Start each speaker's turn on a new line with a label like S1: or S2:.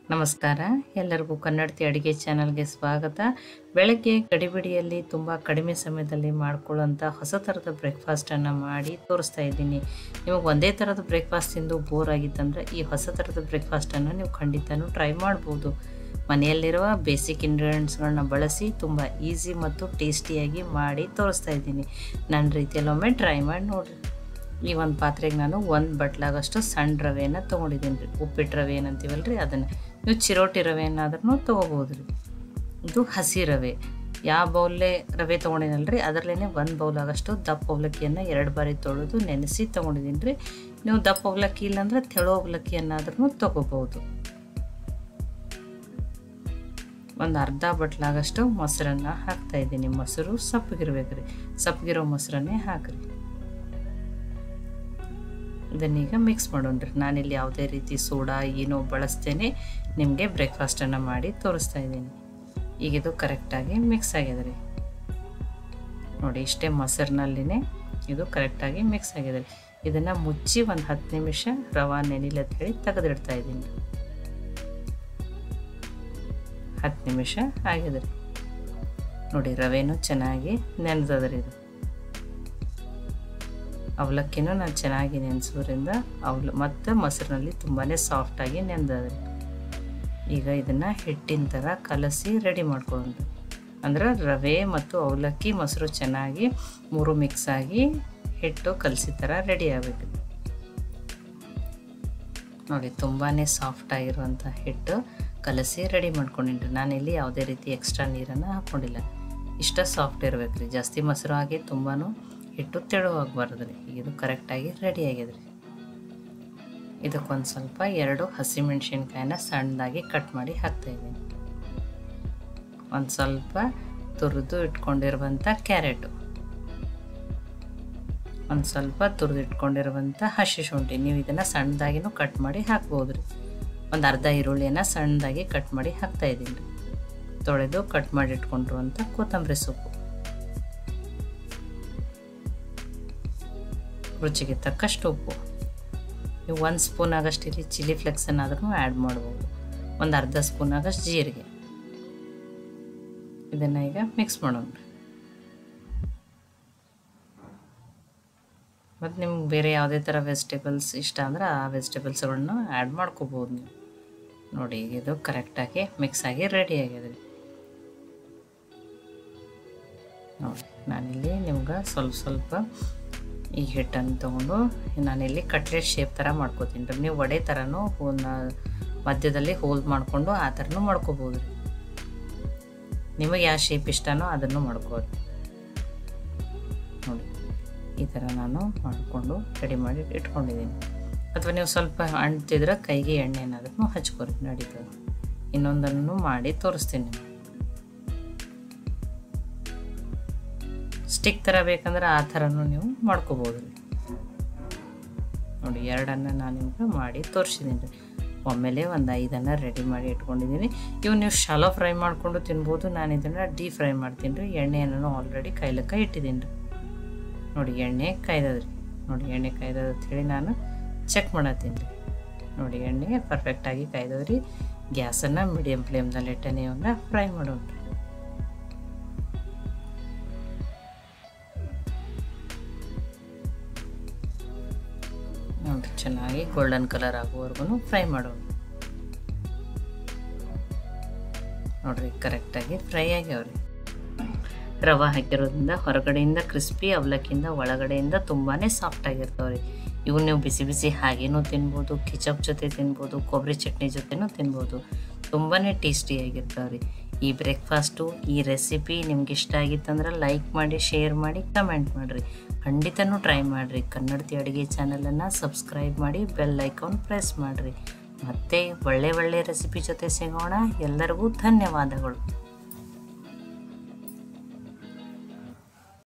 S1: ನಮಸ್ಕಾರ ಎಲ್ಲರಿಗೂ ಕನ್ನಡತಿ ಅಡುಗೆ ಚಾನಲ್ಗೆ ಸ್ವಾಗತ ಬೆಳಗ್ಗೆ ಗಡಿಬಿಡಿಯಲ್ಲಿ ತುಂಬ ಕಡಿಮೆ ಸಮಯದಲ್ಲಿ ಮಾಡ್ಕೊಳ್ಳೋಂಥ ಹೊಸ ಥರದ ಬ್ರೇಕ್ಫಾಸ್ಟನ್ನು ಮಾಡಿ ತೋರಿಸ್ತಾ ಇದ್ದೀನಿ ನಿಮಗೆ ಒಂದೇ ಥರದ ಬ್ರೇಕ್ಫಾಸ್ಟ್ ತಿಂದು ಬೋರ್ ಆಗಿತ್ತಂದರೆ ಈ ಹೊಸ ಥರದ ಬ್ರೇಕ್ಫಾಸ್ಟನ್ನು ನೀವು ಖಂಡಿತನೂ ಟ್ರೈ ಮಾಡ್ಬೋದು ಮನೆಯಲ್ಲಿರುವ ಬೇಸಿಕ್ ಇಂಗ್ರೀಡಿಯೆಂಟ್ಸ್ಗಳನ್ನ ಬಳಸಿ ತುಂಬ ಈಸಿ ಮತ್ತು ಟೇಸ್ಟಿಯಾಗಿ ಮಾಡಿ ತೋರಿಸ್ತಾ ಇದ್ದೀನಿ ನನ್ನ ರೀತಿಯಲ್ಲಿ ಒಮ್ಮೆ ಟ್ರೈ ಮಾಡಿ ನೋಡಿರಿ ಈ ಒಂದು ಪಾತ್ರೆಗೆ ನಾನು ಒಂದು ಬಟ್ಲಾಗಷ್ಟು ಸಣ್ಣ ರವೆಯನ್ನು ತೊಗೊಂಡಿದ್ದೀನಿ ರೀ ಉಪ್ಪಿಟ್ಟು ರವೆ ಏನಂತೀವಲ್ಲ ರೀ ಅದನ್ನು ನೀವು ಚಿರೋಟಿ ರವೆಯನ್ನಾದ್ರೂ ತೊಗೋಬೋದು ರೀ ಇದು ಹಸಿ ರವೆ ಯಾವ ಬೌಲೇ ರವೆ ತೊಗೊಂಡಿನಲ್ಲ ರೀ ಅದರಲ್ಲೇ ಒಂದು ಬೌಲಾಗಷ್ಟು ದಪ್ಪ ಅವಲಕ್ಕಿಯನ್ನು ಎರಡು ಬಾರಿ ತೊಳೆದು ನೆನೆಸಿ ತೊಗೊಂಡಿದ್ದೀನಿ ರೀ ನೀವು ದಪ್ಪ ಅವಲಕ್ಕಿ ಇಲ್ಲಾಂದ್ರೆ ತೆಳು ಅವಲಕ್ಕಿಯನ್ನಾದ್ರೂ ತೊಗೋಬೋದು ಒಂದು ಅರ್ಧ ಬಟ್ಲಾಗಷ್ಟು ಮೊಸರನ್ನು ಹಾಕ್ತಾ ಇದ್ದೀನಿ ಮೊಸರು ಸಪ್ಪಗಿರ್ಬೇಕು ರೀ ಸಪ್ಪಗಿರೋ ಮೊಸರನ್ನೇ ಹಾಕ್ರಿ ಇದನ್ನೀಗ ಮಿಕ್ಸ್ ಮಾಡೋಣ್ರಿ ನಾನಿಲ್ಲಿ ಯಾವುದೇ ರೀತಿ ಸೋಡಾ ಏನೋ ಬಳಸ್ತೇನೆ ನಿಮಗೆ ಬ್ರೇಕ್ಫಾಸ್ಟನ್ನು ಮಾಡಿ ತೋರಿಸ್ತಾ ಇದ್ದೀನಿ ಈಗ ಇದು ಕರೆಕ್ಟಾಗಿ ಮಿಕ್ಸ್ ಆಗಿದೆ ರೀ ನೋಡಿ ಇಷ್ಟೇ ಮೊಸರಿನಲ್ಲಿನೇ ಇದು ಕರೆಕ್ಟಾಗಿ ಮಿಕ್ಸ್ ಆಗಿದೆ ರೀ ಇದನ್ನು ಮುಚ್ಚಿ ಒಂದು ಹತ್ತು ನಿಮಿಷ ರವಾ ನೆನಿಲಿ ಅಂತ ಹೇಳಿ ತೆಗೆದಿಡ್ತಾ ಇದ್ದೀನಿ ಹತ್ತು ನಿಮಿಷ ಆಗಿದೆ ರೀ ನೋಡಿ ರವೆನೂ ಚೆನ್ನಾಗಿ ನೆನೆದದ ರೀ ಇದು ಅವಲಕ್ಕಿನೂ ನಾನು ಚೆನ್ನಾಗಿ ನೆನೆಸೋದ್ರಿಂದ ಅವಲ ಮತ್ತು ಮೊಸರಿನಲ್ಲಿ ತುಂಬಾ ಸಾಫ್ಟಾಗಿ ನೆನೆದದ ಈಗ ಇದನ್ನು ಹಿಟ್ಟಿನ ಥರ ಕಲಸಿ ರೆಡಿ ಮಾಡ್ಕೊಳ್ಳೋಣ ಅಂದ್ರೆ ರವೆ ಮತ್ತು ಅವಲಕ್ಕಿ ಮೊಸರು ಚೆನ್ನಾಗಿ ಮೂರು ಮಿಕ್ಸ್ ಆಗಿ ಹಿಟ್ಟು ಕಲಸಿ ಥರ ರೆಡಿ ಆಗಬೇಕು ನೋಡಿ ತುಂಬಾ ಸಾಫ್ಟಾಗಿರುವಂಥ ಹಿಟ್ಟು ಕಲಸಿ ರೆಡಿ ಮಾಡ್ಕೊಂಡಿನಿ ನಾನಿಲ್ಲಿ ಯಾವುದೇ ರೀತಿ ಎಕ್ಸ್ಟ್ರಾ ನೀರನ್ನು ಹಾಕ್ಕೊಂಡಿಲ್ಲ ಇಷ್ಟ ಸಾಫ್ಟ್ ಇರಬೇಕು ರೀ ಜಾಸ್ತಿ ಮೊಸರು ಆಗಿ ತುಂಬಾ ಹಿಟ್ಟು ತೆಳುವಾಗಬಾರ್ದು ರೀ ಇದು ಕರೆಕ್ಟಾಗಿ ರೆಡಿ ಆಗಿದೆ ರೀ ಇದಕ್ಕೊಂದು ಸ್ವಲ್ಪ ಎರಡು ಹಸಿಮೆಣ್ಸಿನ್ಕಾಯಿನ ಸಣ್ಣದಾಗಿ ಕಟ್ ಮಾಡಿ ಹಾಕ್ತಾಯಿದ್ದೀನಿ ಒಂದು ಸ್ವಲ್ಪ ತುರಿದು ಇಟ್ಕೊಂಡಿರುವಂಥ ಕ್ಯಾರೆಟು ಒಂದು ಸ್ವಲ್ಪ ತುರಿದು ಇಟ್ಕೊಂಡಿರುವಂಥ ಹಸಿ ಶುಂಠಿ ನೀವು ಇದನ್ನು ಸಣ್ಣದಾಗಿನೂ ಕಟ್ ಮಾಡಿ ಹಾಕ್ಬೋದು ರೀ ಒಂದು ಅರ್ಧ ಈರುಳ್ಳಿಯನ್ನು ಸಣ್ಣದಾಗಿ ಕಟ್ ಮಾಡಿ ಹಾಕ್ತಾಯಿದ್ದೀನಿ ರೀ ತೊಳೆದು ಕಟ್ ಮಾಡಿ ಇಟ್ಕೊಂಡಿರುವಂಥ ಕೊತ್ತಂಬರಿ ಸೊಪ್ಪು ರುಚಿಗೆ ತಕ್ಕಷ್ಟು ಉಪ್ಪು ನೀವು ಒಂದು ಸ್ಪೂನ್ ಆಗಷ್ಟು ಇಲ್ಲಿ ಚಿಲ್ಲಿ ಫ್ಲೆಕ್ಸನ್ನಾದ್ರೂ ಆ್ಯಡ್ ಮಾಡ್ಬೋದು ಒಂದು ಅರ್ಧ ಸ್ಪೂನ್ ಆಗಷ್ಟು ಜೀರಿಗೆ ಇದನ್ನು ಈಗ ಮಿಕ್ಸ್ ಮಾಡೋಣ ಮತ್ತು ನಿಮ್ಗೆ ಬೇರೆ ಯಾವುದೇ ಥರ ವೆಜಿಟೇಬಲ್ಸ್ ಇಷ್ಟ ಅಂದ್ರೆ ಆ ವೆಜಿಟೇಬಲ್ಸ್ಗಳನ್ನ ಆ್ಯಡ್ ಮಾಡ್ಕೋಬೋದು ನೀವು ನೋಡಿ ಈಗ ಇದು ಕರೆಕ್ಟಾಗಿ ಮಿಕ್ಸ್ ಆಗಿ ರೆಡಿ ಆಗಿದೆ ನೋಡಿ ನಾನಿಲ್ಲಿ ನಿಮ್ಗೆ ಸ್ವಲ್ಪ ಸ್ವಲ್ಪ ಈ ಹಿಟ್ಟನ್ನು ತೊಗೊಂಡು ನಾನಿಲ್ಲಿ ಕಟ್ಲೆಟ್ ಶೇಪ್ ಥರ ಮಾಡ್ಕೋತೀನಿ ರೀ ನೀವು ವಡೆ ಥರನೂ ಹೂನ ಮಧ್ಯದಲ್ಲಿ ಹೋಲ್ ಮಾಡಿಕೊಂಡು ಆ ಥರನೂ ಮಾಡ್ಕೋಬೋದು ರೀ ನಿಮಗೆ ಯಾವ ಶೇಪ್ ಇಷ್ಟನೋ ಅದನ್ನು ಮಾಡ್ಕೋರಿ ನೋಡಿ ಈ ಥರ ನಾನು ಮಾಡಿಕೊಂಡು ರೆಡಿ ಮಾಡಿ ಇಟ್ಕೊಂಡಿದ್ದೀನಿ ಅಥವಾ ನೀವು ಸ್ವಲ್ಪ ಅಂಟಿದ್ರೆ ಕೈಗೆ ಎಣ್ಣೆ ಏನಾದ್ರೂ ಹಚ್ಕೋರಿ ನಡೀತದೆ ಇನ್ನೊಂದನ್ನು ಮಾಡಿ ತೋರಿಸ್ತೀನಿ ನಿಮಗೆ ಸ್ಟಿಕ್ ಥರ ಬೇಕಂದ್ರೆ ಆ ಥರನೂ ನೀವು ಮಾಡ್ಕೋಬೋದು ರೀ ನೋಡಿ ಎರಡನ್ನು ನಾನು ನಿಮ್ಗೆ ಮಾಡಿ ತೋರಿಸಿದ್ದೀನಿ ರೀ ಒಮ್ಮೆಲೆ ಒಂದು ಐದನ್ನು ರೆಡಿ ಮಾಡಿ ಇಟ್ಕೊಂಡಿದ್ದೀನಿ ಇವು ನೀವು ಶಾಲೋ ಫ್ರೈ ಮಾಡಿಕೊಂಡು ತಿನ್ಬೋದು ನಾನು ಇದನ್ನು ಡೀಪ್ ಫ್ರೈ ಮಾಡ್ತೀನಿ ರೀ ಎಣ್ಣೆಯನ್ನು ಆಲ್ರೆಡಿ ಕಾಯ್ಲಕ್ಕ ಇಟ್ಟಿದ್ದೀನಿ ರೀ ನೋಡಿ ಎಣ್ಣೆ ಕಾಯ್ದದ್ರಿ ನೋಡಿ ಎಣ್ಣೆ ಕಾಯ್ದದ ಹೇಳಿ ನಾನು ಚೆಕ್ ಮಾಡತ್ತೀನಿ ರೀ ನೋಡಿ ಎಣ್ಣೆ ಪರ್ಫೆಕ್ಟಾಗಿ ಕಾಯ್ದದ್ರಿ ಗ್ಯಾಸನ್ನು ಮೀಡಿಯಮ್ ಫ್ಲೇಮ್ನಲ್ಲಿ ಇಟ್ಟು ನೀವನ್ನ ಫ್ರೈ ಮಾಡೋಣ ನೋಡಿ ಚೆನ್ನಾಗಿ ಗೋಲ್ಡನ್ ಕಲರ್ ಆಗುವವರೆಗೂ ಫ್ರೈ ಮಾಡೋಣ ನೋಡ್ರಿ ಕರೆಕ್ಟಾಗಿ ಫ್ರೈ ಆಗ್ಯಾವ್ರಿ ರವೆ ಹಾಕಿರೋದ್ರಿಂದ ಹೊರಗಡೆಯಿಂದ ಕ್ರಿಸ್ಪಿ ಅವಲಕ್ಕಿಂದ ಒಳಗಡೆಯಿಂದ ತುಂಬಾ ಸಾಫ್ಟ್ ಆಗಿರ್ತಾವ್ರಿ ಇವು ನೀವು ಬಿಸಿ ಬಿಸಿ ಹಾಗೇನೂ ತಿನ್ಬೋದು ಕಿಚಪ್ ಜೊತೆ ತಿನ್ಬೋದು ಕೊಬ್ಬರಿ ಚಟ್ನಿ ಜೊತೆನೂ ತಿನ್ಬೋದು ತುಂಬಾ ಟೇಸ್ಟಿಯಾಗಿರ್ತಾವ್ರಿ ಈ ಬ್ರೇಕ್ಫಾಸ್ಟು ಈ ರೆಸಿಪಿ ನಿಮ್ಗೆ ಇಷ್ಟ ಆಗಿತ್ತಂದ್ರೆ ಲೈಕ್ ಮಾಡಿ ಶೇರ್ ಮಾಡಿ ಕಮೆಂಟ್ ಮಾಡಿರಿ ಖಂಡಿತನೂ ಟ್ರೈ ಮಾಡಿರಿ ಕನ್ನಡತಿ ಅಡುಗೆ ಚಾನಲನ್ನು ಸಬ್ಸ್ಕ್ರೈಬ್ ಮಾಡಿ ಬೆಲ್ ಐಕಾನ್ ಪ್ರೆಸ್ ಮಾಡಿರಿ ಮತ್ತೆ ಒಳ್ಳೆ ಒಳ್ಳೆ ರೆಸಿಪಿ ಜೊತೆ ಸಿಗೋಣ ಎಲ್ಲರಿಗೂ ಧನ್ಯವಾದಗಳು